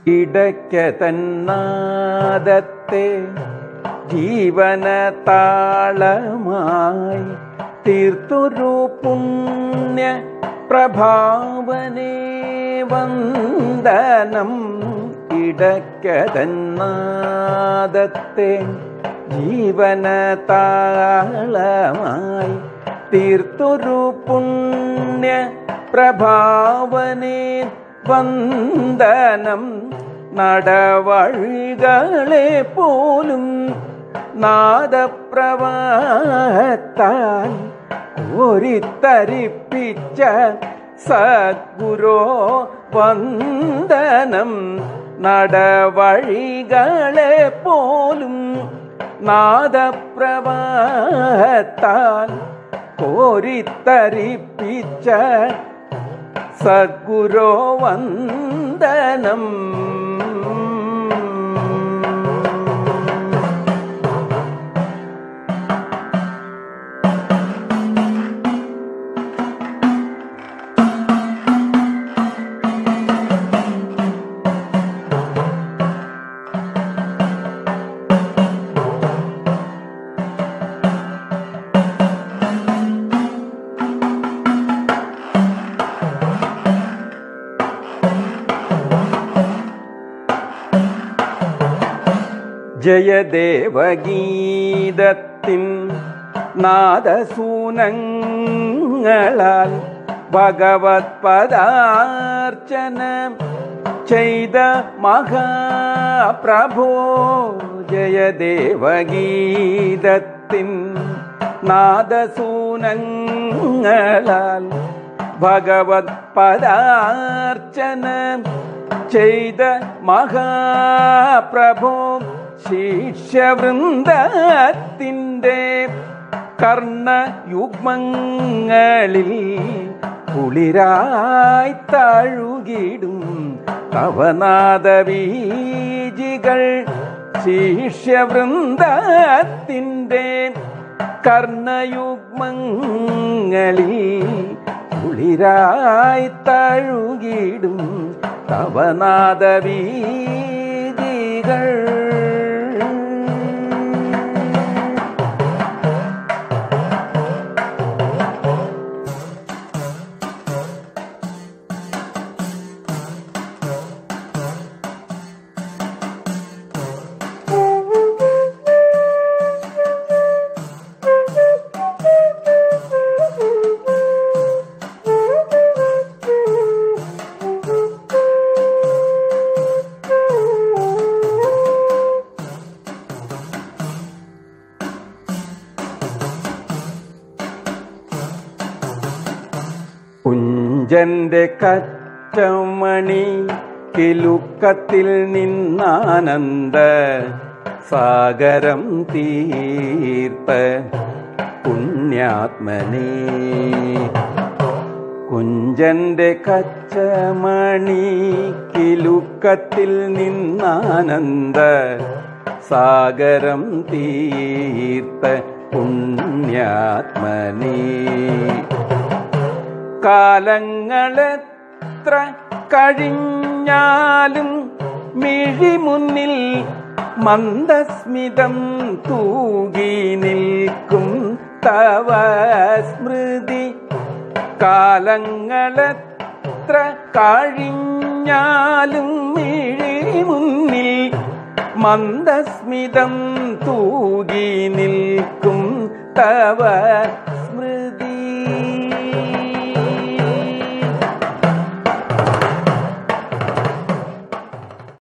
ഇടയ്ക്ക തന്നാദത്തെ ജീവന താളമായി തീർത്തൊരു പുണ്യ പ്രഭാവനേ വന്ദനം ഇടയ്ക്ക തന്നാദത്തെ ജീവന താളമായി തീർത്തൊരു പുണ്യ പ്രഭാവനേ വന്ദനം നടവഴികളെ പോലും നാദപ്രവാഹത്താൽ കോരിത്തരിപ്പിച്ച സദ്ഗുരോ വന്ദനം നടവഴികളെ പോലും നാദപ്രവാഹത്താൽ കോരിത്തരിപ്പിച്ച സദ്ഗുരോ വന്ദനം ജയദേവഗീതത്തിൻ നാദസൂനങ്ങളാൽ ഭഗവത് പദാർച്ചന ചെയ്ത മഹാപ്രഭോ ജയദേവഗീതത്തിൻ നാദസൂനങ്ങളാൽ ഭഗവത് പദാർച്ചന ചെയ്ത മഹാപ്രഭോ ശിഷ്യവൃന്ദത്തിൻ്റെ കർണയുഗ്മങ്ങളിൽ കുളിരായി തഴുകിടും തവനാദവീജികൾ ശിഷ്യവൃന്ദത്തിൻ്റെ കർണയുഗ്മങ്ങളിൽ കുളിരായി തഴുകിടും തവനാദവീജികൾ കുഞ്ചന്റെ കറ്റമണി കിലുക്കത്തിൽ നിന്നാനന്ദ സാഗരം തീർത്ത പുണ്യാത്മനേ കുഞ്ചന്റെ കച്ചമണി കിലുക്കത്തിൽ നിന്നാനന്ദ സാഗരം തീർത്ത പുണ്യാത്മനേ കാലങ്ങളെത്ര കഴിഞ്ഞാലും മിഴിമുന്നിൽ മന്ദസ്മിതം തൂകി നിൽക്കും തവ സ്മൃതി കാലങ്ങളെത്ര കഴിഞ്ഞാലും മിഴിമുന്നിൽ മന്ദസ്മിതം തൂകി നിൽക്കും തവ